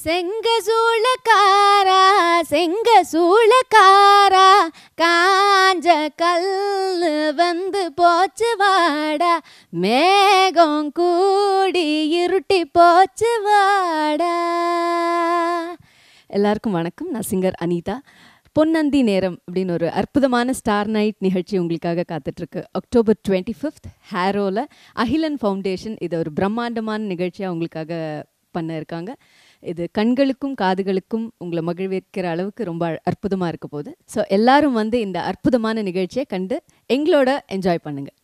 செங்க சூளக்காரா செங்க சூளக்காரா காஞ்ச கல்லு வந்து போச்சு வாடா மேகம் கூடி இருட்டி போச்சு வாடா எல்லாருக்கும் வணக்கம் நான் சிங்கர் அனிதா பொன்னந்தி நேரம் அப்படின்னு ஒரு அற்புதமான ஸ்டார் நைட் நிகழ்ச்சி உங்களுக்காக காத்துட்ருக்கு அக்டோபர் டுவெண்ட்டி ஃபிஃப்த் ஹேரோவில் அகிலன் ஃபவுண்டேஷன் இதை ஒரு பிரம்மாண்டமான நிகழ்ச்சியாக உங்களுக்காக பண்ண இருக்காங்க இது கண்களுக்கும் காதுகளுக்கும் உங்களை மகிழ்விக்கிற அளவுக்கு ரொம்ப அற்புதமாக இருக்க போகுது ஸோ எல்லாரும் வந்து இந்த அற்புதமான நிகழ்ச்சியை கண்டு எங்களோட என்ஜாய் பண்ணுங்கள்